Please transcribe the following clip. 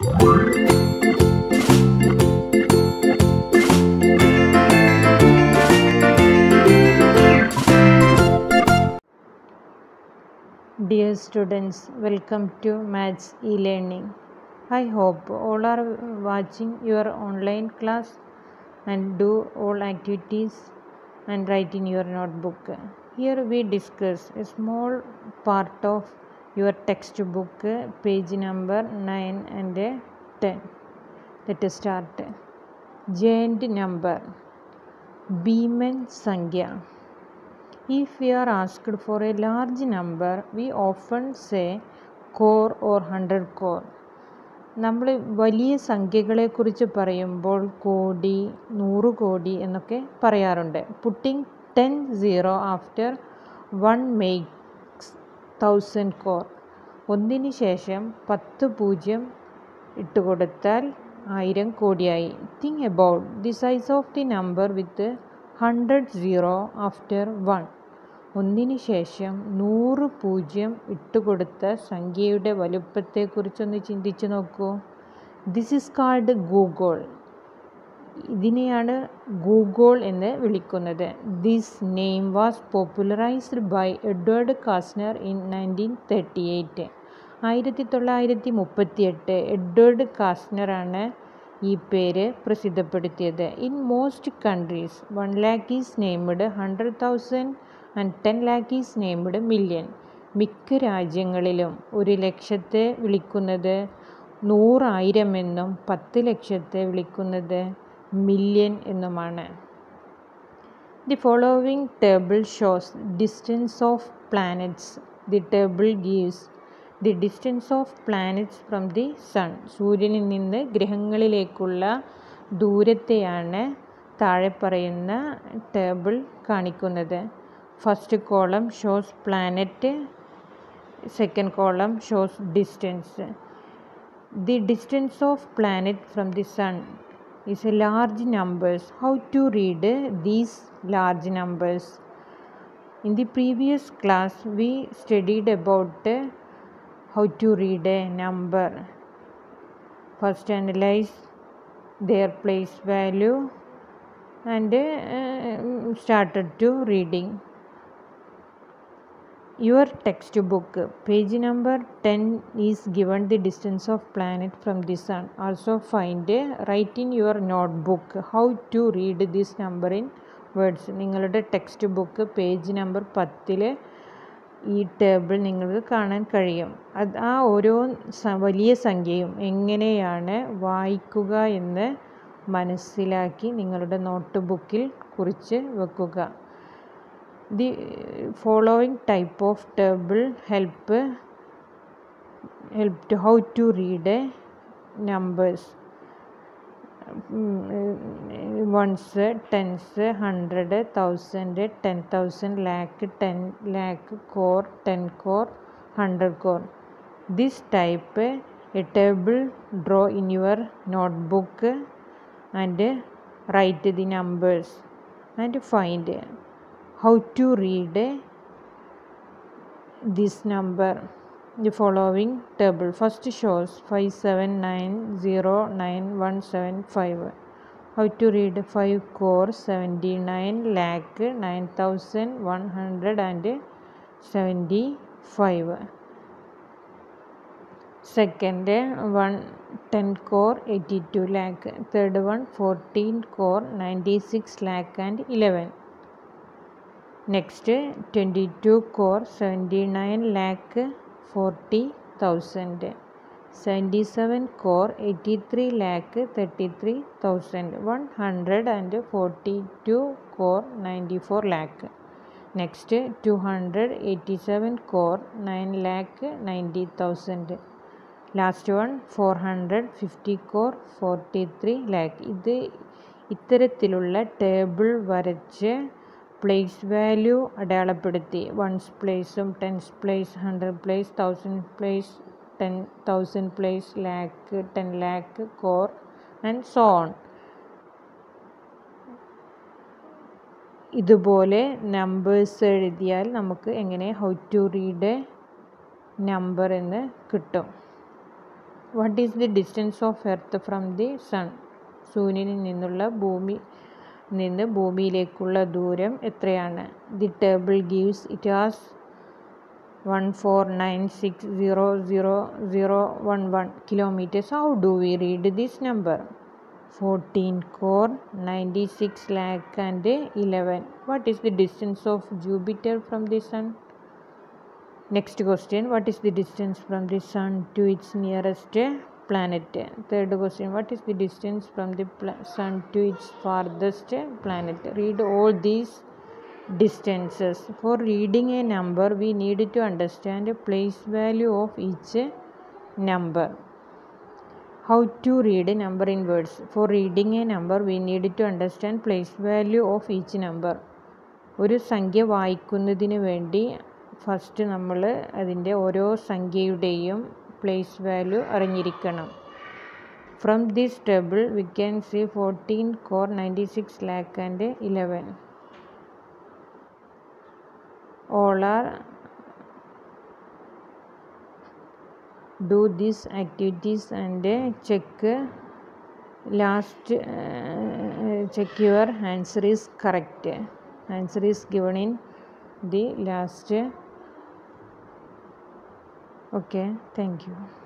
Dear students, welcome to Maths e-learning. I hope all are watching your online class and do all activities and write in your notebook. Here we discuss a small part of your textbook, page number 9 and 10. Let us start. Giant number, Beeman Sangya. If we are asked for a large number, we often say core or 100 core. നമ്മൾ വലിയ സംഖ്യകളെക്കുറിച്ച് പറയുമ്പോൾ കോടി നൂറ് കോടി എന്നൊക്കെ പറയാറുണ്ട് putting ten zero after one makes thousand crore ഒന്നിന് ശേഷം പത്ത് പൂജ്യം ഇട്ടുകൊടുത്താൽ ആയിരം കോടിയായി think about the size of the number with hundred zero after one ഒന്നിന് ശേഷം നൂറ് പൂജ്യം ഇട്ടുകൊടുത്ത സംഖ്യയുടെ വലുപ്പത്തെക്കുറിച്ചൊന്ന് ചിന്തിച്ചു നോക്കൂ ദിസ് ഈസ് കാൾഡ് ഗൂഗോൾ ഇതിനെയാണ് ഗൂഗോൾ എന്ന് വിളിക്കുന്നത് this name was popularised by Edward Kasner in nineteen thirty eight ആയിരത്തി തൊള്ളായിരത്തി മുപ്പത്തിയെട്ട് എഡ്വേർഡ് കാസ്നറാണ് ഈ പേര് പ്രസിദ്ധപ്പെടുത്തിയത് in most countries one lakh is named hundred thousand and ten lakh is named million മിക്ക രാജ്യങ്ങളിലും ഒരു ലക്ഷത്തെ വിളിക്കുന്നത് നൂറായിരം എന്നും പത്ത് ലക്ഷത്തെ വിളിക്കുന്നത് മില്യൺ എന്നുമാണ് the following table shows distance of planets the table gives the distance of planets from the sun സൂര്യനിൽ നിന്ന് ഗ്രഹങ്ങളിലേക്കുള്ള ദൂരത്തെയാണ് താഴെ പറയുന്ന ടേബിൾ കാണിക്കുന്നത് first column shows planet second column shows distance the distance of planet from the sun is a large numbers how to read these large numbers in the previous class we studied about how to read a number first analyze their place value and uh, started to reading your textbook page number 10 is given the distance of planet from the sun also find write in your notebook how to read this number in words നിങ്ങളുടെ text book page number പത്തിൽ ഈ table നിങ്ങൾക്ക് കാണാൻ കഴിയും അത് ആ ഓരോ വലിയ സംഖ്യയും എങ്ങനെയാണ് വായിക്കുക എന്ന് മനസ്സിലാക്കി നിങ്ങളുടെ നോട്ട് ബുക്കിൽ കുറിച്ച് വെക്കുക the following type of table help help to how to read a numbers ones tens hundred thousand ten thousand lakh ten lakh core ten core hundred core this type a table draw in your notebook and write the numbers and find how to read this number the following table first shows 57909175 how to read 5 core 79 lakh 9175 second one 10 core 82 lakh third one 14 core 96 lakh and 11 next 22 core 79 lakh 40000 77 core 83 lakh 33000 142 core 94 lakh next 287 core 9 lakh 90000 last one four hundred fifty crore forty three lakh ഇത് ഇത്തരത്തിലുള്ള table വരച്ച് place value അടയാളപ്പെടുത്തി ones പ്ലേസും tens place hundred place thousand place ten thousand place lakh ten lakh crore and so on ഇതുപോലെ numbers എഴുതിയാൽ നമുക്ക് എങ്ങനെ how to read number എന്ന് കിട്ടും what is the distance of Earth from the sun സൂര്യനിൽ നിന്നുള്ള ഭൂമി നിന്ന് ഭൂമിയിലേക്കുള്ള ദൂരം എത്രയാണ് the table gives it has one four nine six zero zero zero one one kilometres how do we read this number fourteen crore ninety six lakh and eleven what is the distance of Jupiter from the sun Next question What is the distance from the Sun to its nearest planet? Third question What is the distance from the pla- Sun to its farthest planet? Read all these distances. For reading a number, we need to understand a place value of each number. How to read a number in words? For reading a number, we need to understand place value of each number. ഒരു സംഖ്യ വായിക്കുന്നതിന് വേണ്ടി first നമ്മൾ അതിൻ്റെ ഓരോ സംഖ്യയുടെയും place value അറിഞ്ഞിരിക്കണം from this table we can see fourteen crore ninety six lakh and eleven all are do these activities and check last check your answer is correct answer is given in the last okay thank you